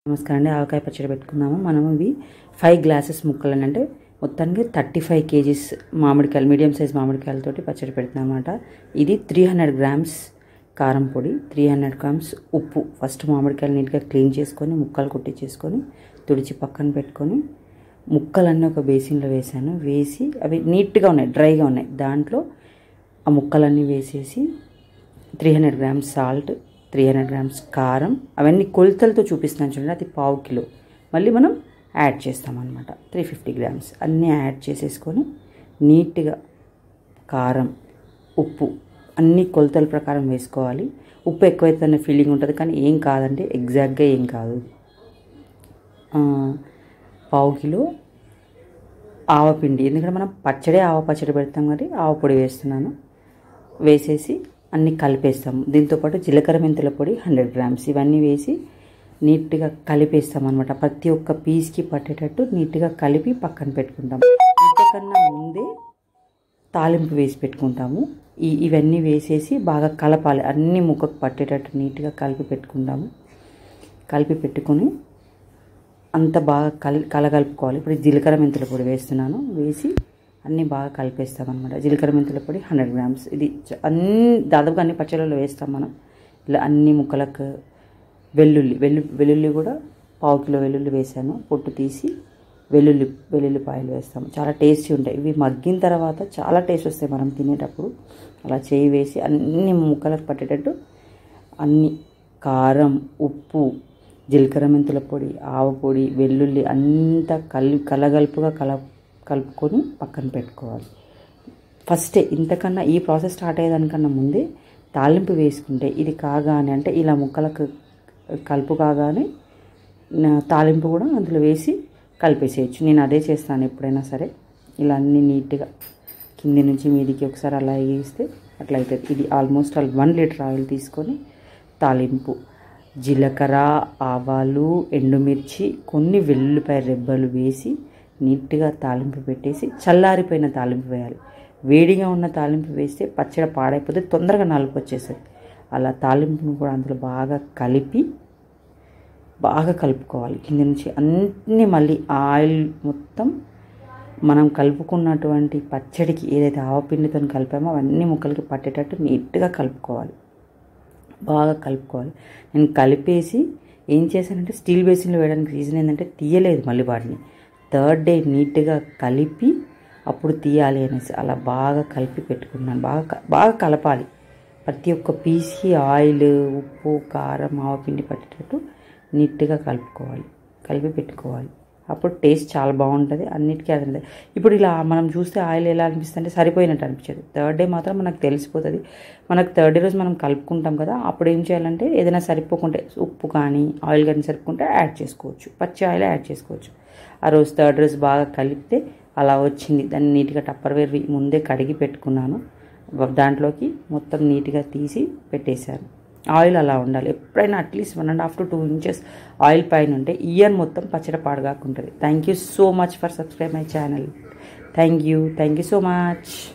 నమస్కారం అండి ఆవకాయ పచ్చడి పెట్టుకుందాము మనం ఇవి ఫైవ్ గ్లాసెస్ ముక్కలు అంటే మొత్తానికి థర్టీ ఫైవ్ కేజీస్ మామిడికాయలు మీడియం సైజ్ మామిడికాయలతోటి పచ్చడి పెడుతున్నాం అనమాట ఇది త్రీ హండ్రెడ్ గ్రామ్స్ కారం పొడి త్రీ హండ్రెడ్ గ్రామ్స్ ఉప్పు ఫస్ట్ మామిడికాయలు నీట్గా క్లీన్ చేసుకొని ముక్కలు కుట్టించేసుకొని తుడిచి పక్కన పెట్టుకొని ముక్కలన్నీ ఒక బేసిన్లో వేసాను వేసి అవి నీట్గా ఉన్నాయి డ్రైగా ఉన్నాయి దాంట్లో ఆ ముక్కలన్నీ వేసేసి three hundred grams salt three hundred grams కారం అవన్నీ కొలతలతో చూపిస్తున్నాను చూడండి అది పావు కిలో మళ్ళీ మనం యాడ్ చేస్తాం అనమాట త్రీ ఫిఫ్టీ గ్రామ్స్ అన్నీ యాడ్ చేసేసుకొని నీట్గా కారం ఉప్పు అన్ని కొలతల ప్రకారం వేసుకోవాలి ఉప్పు ఎక్కువైతే ఫీలింగ్ ఉంటుంది కానీ ఏం కాదంటే ఎగ్జాక్ట్గా ఏం కాదు ఆ, పావు కిలో ఆవపిండి ఎందుకంటే మనం పచ్చడే ఆవ పచ్చడి పెడతాం కాబట్టి ఆవ పొడి వేస్తున్నాను వేసేసి అన్నీ కలిపేస్తాము దీంతోపాటు జీలకర్ర మెంతుల పొడి హండ్రెడ్ గ్రామ్స్ ఇవన్నీ వేసి నీట్గా కలిపేస్తాం అనమాట ప్రతి ఒక్క పీస్కి పట్టేటట్టు నీట్గా కలిపి పక్కన పెట్టుకుంటాం ఇంతకన్నా ముందే తాలింపు వేసి పెట్టుకుంటాము ఈ ఇవన్నీ వేసేసి బాగా కలపాలి అన్ని ముక్కకు పట్టేటట్టు నీట్గా కలిపి పెట్టుకుంటాము కలిపి పెట్టుకొని అంత బాగా కలి కలగలుపుకోవాలి ఇప్పుడు జీలకర్ర మెంతుల పొడి వేస్తున్నాను వేసి అన్నీ బాగా కలిపేస్తాం అనమాట జీలకర్ర మెంతుల పొడి హండ్రెడ్ గ్రామ్స్ ఇది చ- అన్ని దాదాపుగా అన్ని పచ్చళ్ళలో వేస్తాం మనం ఇలా అన్ని ముక్కలకు వెల్లుల్లి వెల్లు వెల్లుల్లి కూడా పావు కిలో వెల్లుల్లి వేసాను పొట్టు తీసి వెల్లుల్లి వెల్లుల్లిపాయలు వేస్తాము చాలా టేస్టీ ఉంటాయి ఇవి మగ్గిన తర్వాత చాలా టేస్ట్ వస్తాయి మనం తినేటప్పుడు అలా చేయి వేసి అన్ని ముక్కలకు పట్టేటట్టు అన్ని కారం ఉప్పు జీలకర్ర మెంతుల పొడి ఆవ పొడి వెల్లుల్లి అంతా కలి కలగలుపుగా కల కలుపుకొని పక్కన పెట్టుకోవాలి ఫస్టే ఇంతకన్నా ఈ ప్రాసెస్ స్టార్ట్ అయ్యేదానికన్నా ముందే తాలింపు వేసుకుంటే ఇది కాగానే అంటే ఇలా ముక్కలకు కలుపు కాగానే నా- తాలింపు కూడా అందులో వేసి కలిపేసేయచ్చు నేను అదే చేస్తాను ఎప్పుడైనా సరే ఇలా అన్ని నీట్గా కింది నుంచి మీదికి ఒకసారి అలా వేస్తే అట్లా అవుతుంది ఇది almost all one litre oil తీసుకొని తాలింపు జీలకర్ర ఆవాలు ఎండుమిర్చి కొన్ని వెల్లుల్లిపాయ రెబ్బలు వేసి నీట్గా తాలింపు పెట్టేసి చల్లారిపోయిన తాలింపు వేయాలి వేడిగా ఉన్న తాలింపు వేస్తే పచ్చడి పాడైపోతే తొందరగా నలుపు వచ్చేస్తుంది అలా తాలింపును కూడా అందులో బాగా కలిపి బాగా కలుపుకోవాలి కింద నుంచి అన్నీ మళ్ళీ ఆయిల్ మొత్తం మనం కలుపుకున్నటువంటి పచ్చడికి ఏదైతే ఆవపిండితో కలిపామో అవన్నీ ముక్కలకి పట్టేటట్టు నీట్గా కలుపుకోవాలి బాగా కలుపుకోవాలి నేను కలిపేసి ఏం చేశానంటే స్టీల్ బేసిన్లో వేయడానికి రీజన్ ఏంటంటే తీయలేదు మళ్ళీ వాటిని థర్డ్ డే నీట్గా కలిపి అప్పుడు తీయాలి అనేసి అలా బాగా కలిపి పెట్టుకున్నాను బాగా క- బాగా కలపాలి ప్రతి ఒక్క పీస్కి ఆయిల్ ఉప్పు కారం ఆవపిండి పట్టేటట్టు నీట్గా కలుపుకోవాలి కలిపి పెట్టుకోవాలి అప్పుడు టేస్ట్ చాలా బాగుంటుంది అన్నిటికీ అది ఉంటుంది. ఇప్పుడు ఇలా మనం చూస్తే ఆయిల్ ఎలా అనిపిస్తుంది అంటే సరిపోయినట్టు అనిపించదు థర్డ్ డే మాత్రం మనకు తెలిసిపోతుంది మనకు థర్డ్ డే రోజు మనం కలుపుకుంటాం కదా అప్పుడు ఏం చేయాలంటే ఏదైనా సరిపోకుంటే ఉప్పు కానీ ఆయిల్ కానీ సరిపోకుంటే యాడ్ చేసుకోవచ్చు పచ్చి ఆయిల్ యాడ్ చేసుకోవచ్చు ఆ రోజు థర్డ్ రోజు బాగా కలిపితే అలా వచ్చింది దాన్ని నీట్గా టప్పర్ వేర్ ముందే కడిగి పెట్టుకున్నాను దాంట్లోకి మొత్తం నీట్గా తీసి పెట్టేశాను ఆయిల్ అలా ఉండాలి ఎప్పుడైనా at least one and half to two inches oil పైన ఉంటే ఇయర్ మొత్తం పచ్చడి పాడుగాకుంటుంది thank you so much for subscribe my channel thank you thank you so much